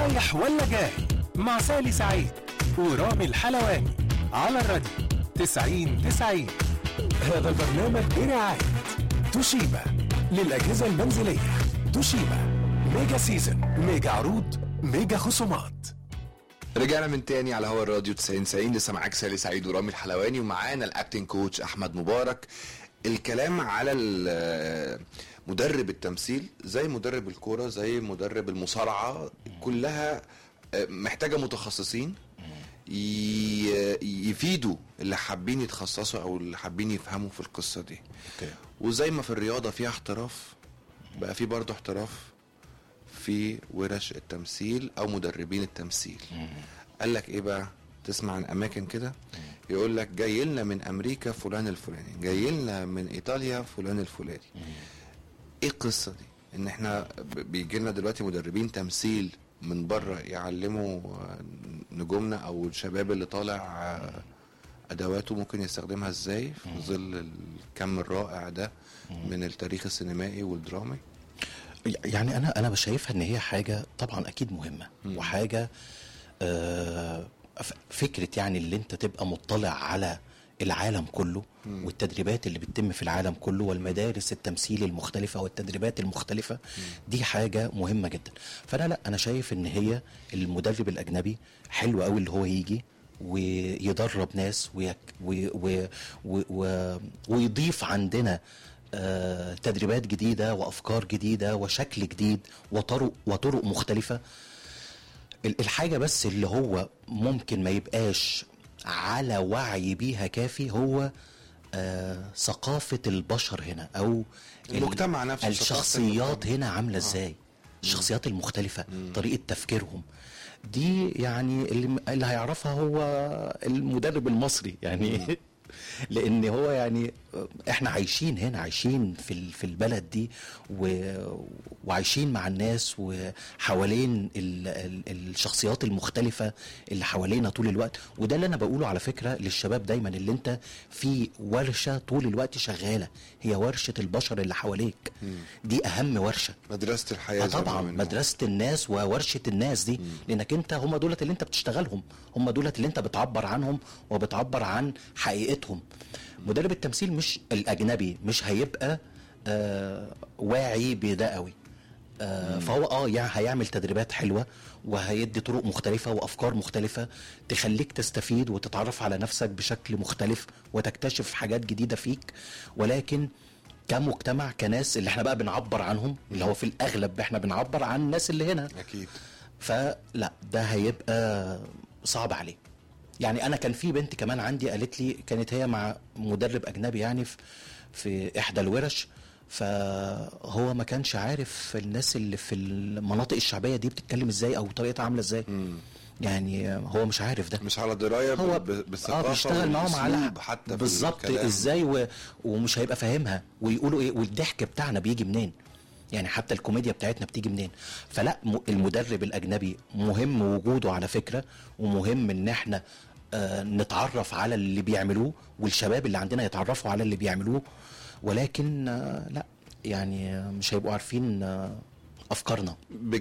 رايح ولا جاي مع سالي سعيد ورامي الحلواني على الراديو 90 90 هذا البرنامج برعاية توشيبا للأجهزة المنزلية توشيبا ميجا سيزن ميجا عروض ميجا خصومات رجعنا من تاني على هوا الراديو 90 90 لسه معاك سالي سعيد ورامي الحلواني ومعانا الاكتنج كوتش احمد مبارك الكلام على ال- مدرب التمثيل زي مدرب الكوره زي مدرب المصارعه كلها آه، محتاجه متخصصين ي- يفيدوا اللي حابين يتخصصوا او اللي حابين يفهموا في القصه دي اوكي وزي ما في الرياضه فيها احتراف بقى في برضه احتراف في ورش التمثيل او مدربين التمثيل قال لك ايه بقى تسمع عن اماكن كده يقول لك جاي لنا من امريكا فلان الفلاني جاي لنا من ايطاليا فلان الفلاني ايه القصه دي ان احنا بيجي لنا دلوقتي مدربين تمثيل من بره يعلموا آه، نجومنا او الشباب اللي طالع آه، ادواته ممكن يستخدمها ازاي في ظل الكم الرائع ده من التاريخ السينمائي والدرامي يعني انا انا شايفها ان هي حاجه طبعا اكيد مهمه وحاجه آه ف- فكره يعني اللي انت تبقى مطلع على العالم كله والتدريبات اللي بتتم في العالم كله والمدارس التمثيل المختلفة والتدريبات المختلفة دي حاجة مهمة جدا فأنا لا أنا شايف إن هي المدرب الأجنبي حلو قوي اللي هو يجي ويدرب ناس ويك و و و و ويضيف عندنا آه تدريبات جديدة وأفكار جديدة وشكل جديد وطرق وطرق مختلفة ال- الحاجة بس اللي هو ممكن ما يبقاش على وعي بيها كافي هو آه ثقافة البشر هنا أو ال- المجتمع نفسه، ثقافة الشخصيات المجتمع. هنا عاملة ازاي الشخصيات المختلفة طريقة تفكيرهم دي يعني اللي, اللي هيعرفها هو المدرب المصري يعني لان هو يعني احنا عايشين هنا عايشين في ال- في البلد دي و وعايشين مع الناس وحوالين ال ال الشخصيات المختلفة اللي حوالينا طول الوقت وده اللي انا بقوله على فكرة للشباب دايما اللي انت في ورشة طول الوقت شغالة هي ورشة البشر اللي حواليك دي اهم ورشة مدرسة الحياة آه زي ما طبعا بنقول. مدرسه الناس وورشه الناس دي لانك انت هم دولت اللي انت بتشتغلهم هم دولت اللي انت بتعبر عنهم وبتعبر عن حقيقتهم مدرب التمثيل مش الاجنبي مش هيبقى آه واعي بده قوي آه فهو اه يعني هيعمل تدريبات حلوه وهيدي طرق مختلفه وافكار مختلفه تخليك تستفيد وتتعرف على نفسك بشكل مختلف وتكتشف حاجات جديده فيك ولكن كمجتمع كناس اللي احنا بقى بنعبر عنهم اللي هو في الاغلب احنا بنعبر عن الناس اللي هنا اكيد فلا ده هيبقى صعب عليه يعني انا كان في بنت كمان عندي قالت لي كانت هي مع مدرب اجنبي يعني في في احدى الورش فهو ما كانش عارف الناس اللي في المناطق الشعبيه دي بتتكلم ازاي او طريقتها عامله ازاي يعني هو مش عارف ده مش على دراية هو ب- ب- بالثقافة اه بيشتغل معاهم على والأسلوب حتى في بالظبط الكلام. ازاي و... ومش هيبقى فاهمها ويقولوا ايه والضحك بتاعنا بيجي منين يعني حتى الكوميديا بتاعتنا بتيجي منين فلا م- المدرب الاجنبي مهم وجوده على فكره ومهم ان احنا آه نتعرف على اللي بيعملوه والشباب اللي عندنا يتعرفوا على اللي بيعملوه ولكن آه لا يعني آه، مش هيبقوا عارفين آه افكارنا